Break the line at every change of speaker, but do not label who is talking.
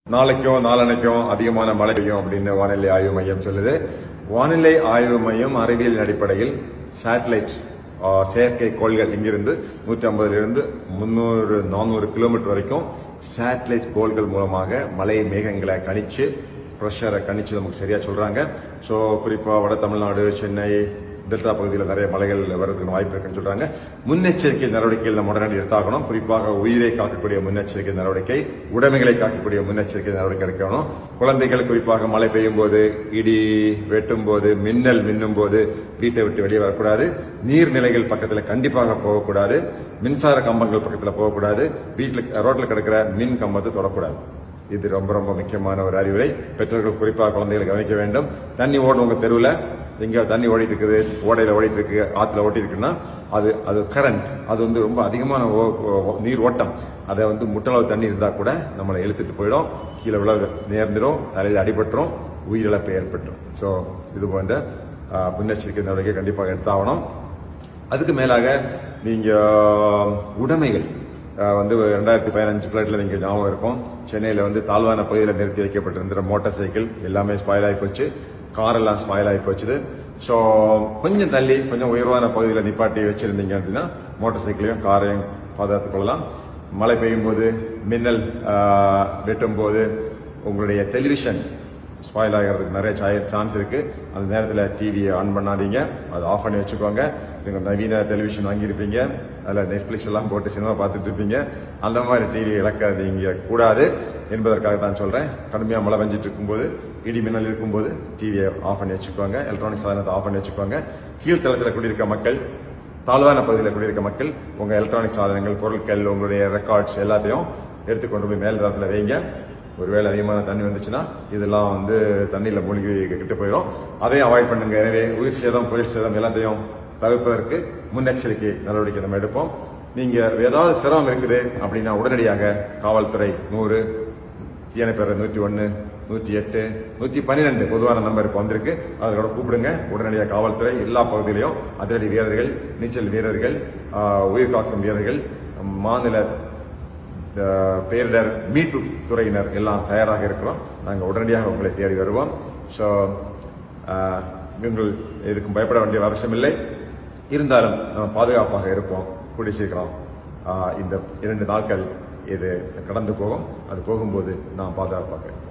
நாளைக்கும் நாளனைக்கும் அதிகமான மழை பெய்யும் அப்படின்னு வானிலை ஆய்வு மையம் சொல்லுது வானிலை ஆய்வு மையம் அறிவியல் அடிப்படையில் சேட்டலைட் செயற்கை கோள்கள் இங்கிருந்து நூற்றி ஐம்பதுலேருந்து முந்நூறு நானூறு கிலோமீட்டர் வரைக்கும் சேட்டலைட் கோள்கள் மூலமாக மழை மேகங்களை கணிச்சு ப்ரெஷரை கணிச்சு நமக்கு சரியா சொல்றாங்க ஸோ குறிப்பா வட தமிழ்நாடு சென்னை டெல்டா பகுதியில் நிறைய மலைகள் வர்றதுக்கு வாய்ப்பு இருக்குன்னு சொல்றாங்க முன்னெச்சரிக்கை நடவடிக்கைகள் நம்ம உடனடி எடுத்தாகணும் குறிப்பாக உயிரை காக்கக்கூடிய முன்னெச்சரிக்கை நடவடிக்கை உடைமைகளை காக்கக்கூடிய முன்னெச்சரிக்கை நடவடிக்கை எடுக்கணும் குழந்தைகள் குறிப்பாக மழை பெய்யும் போது இடி வெட்டும் போது மின்னல் மின்னும் போது வீட்டை விட்டு வெளியே வரக்கூடாது நீர்நிலைகள் பக்கத்தில் கண்டிப்பாக போகக்கூடாது மின்சார கம்பங்கள் பக்கத்தில் போகக்கூடாது வீட்டில் ரோட்ல கிடக்கிற மின் கம்பத்தை தொடக்கூடாது இது ரொம்ப ரொம்ப முக்கியமான ஒரு அறிவுரை பெற்றோர்கள் குறிப்பாக குழந்தைகளை கவனிக்க வேண்டும் தண்ணி ஓடும் உங்க தெருவில் எங்க தண்ணி ஓடிட்டு இருக்குது ஓடையில ஓடிட்டு இருக்கு ஆத்துல ஓட்டி இருக்குன்னா அது அது கரண்ட் அது வந்து ரொம்ப அதிகமான ஓ- ஓ- நீர் ஓட்டம் அதை வந்து முட்டளவு தண்ணி இருந்தா கூட நம்மளை இழுத்துட்டு போயிடும் கீழே விழ நேர்ந்துடும் தலையில் அடிபட்டுரும் உயிரிழப்பு ஏற்பட்டுரும் ஸோ இது போன்ற ஆஹ், முன்னெச்சரிக்கை நடவடிக்கை கண்டிப்பாக எடுத்தாகணும் அதுக்கு மேலாக நீங்க உடைமைகள் அஹ், வந்து ரெண்டாயிரத்தி பதினஞ்சு ஃபிளைட்ல நீங்க ஞாபகம் இருக்கும் சென்னையில வந்து தாழ்வான பகுதியில் நிறுத்தி வைக்கப்பட்டிருந்த மோட்டார் சைக்கிள் எல்லாமே ஸ்பாயில் ஆகி போச்சு கார் எல்லாம் ஸ்பாயில் ஆகி போச்சுது ஸோ கொஞ்சம் தள்ளி கொஞ்சம் உயர்வான பகுதியில் நிப்பாட்டி வச்சிருந்தீங்க அப்படின்னா மோட்டார் சைக்கிளையும் காரையும் பாதுகாத்துக் கொள்ளலாம் மழை பெய்யும் போது மின்னல் அஹ், வெட்டும் போது உங்களுடைய டெலிவிஷன் ஸ்பாயில் ஆகிறதுக்கு நிறைய சான்ஸ் இருக்கு அந்த நேரத்தில் டிவியை ஆன் பண்ணாதீங்க அதை ஆஃப் பண்ணி வச்சுக்கோங்க நீங்க நவீன டெலிவிஷன் வாங்கியிருப்பீங்க அதில் நெட்ஃபிளிக்ஸ் எல்லாம் போட்டு சினிமா பார்த்துட்டு இருப்பீங்க அந்த மாதிரி டிவி இழக்காதீங்க கூடாது என்பதற்காக தான் சொல்றேன் கடுமையாக மழை பெஞ்சிட்டு இருக்கும்போது இடி மின்னல் இருக்கும்போது டிவியை ஆஃப் பண்ணி வச்சுக்கோங்க எலக்ட்ரானிக் சாதனத்தை ஆஃப் பண்ணி வச்சுக்கோங்க கீழ்த்தளத்தில் குடியிருக்க மக்கள் தாழ்வான பகுதியில் குடியிருக்க மக்கள் உங்க எலக்ட்ரானிக் சாதனங்கள் பொருட்கள் உங்களுடைய ரெக்கார்ட்ஸ் எல்லாத்தையும் எடுத்துக்கொண்டு போய் மேல் தளத்தில் வைங்க ஒருவேளை அதிகமான தண்ணி வந்துச்சுன்னா இதெல்லாம் வந்து தண்ணியில மூழ்கி கிட்ட போயிடும் அதையும் அவாய்ட் பண்ணுங்க எனவே உயிர் சேதம் பொருள் சேதம் எல்லாத்தையும் தவிர்ப்பதற்கு முன்னெச்சரிக்கை நடவடிக்கை நம்ம எடுப்போம் நீங்க ஏதாவது சிரமம் இருக்குது அப்படின்னா உடனடியாக காவல்துறை நூறு தீயணைப்பேர் நூற்றி ஒன்று நூற்றி எட்டு நூற்றி பன்னிரெண்டு பொதுவான நம்பர் இப்போ வந்திருக்கு அதோட கூப்பிடுங்க உடனடியாக காவல்துறை எல்லா பகுதியிலையும் அதிரடி வீரர்கள் நீச்சல் வீரர்கள் ஆஹ், உயிர் காக்கும் வீரர்கள் மாநில இந்த பேரிடர் மீட்பு துறையினர் எல்லாம் தயாராக இருக்கிறோம் நாங்கள் உடனடியாக உங்களை தேடி வருவோம் ஸோ நீங்கள் இதுக்கும் பயப்பட வேண்டிய அவசியமில்லை இருந்தாலும் நம்ம பாதுகாப்பாக இருப்போம் கூடி சீக்கிரம் ஆஹ், இந்த இரண்டு நாட்கள் இது கடந்து போகும் அது போகும்போது நாம் பாதுகாப்பாக இருப்போம்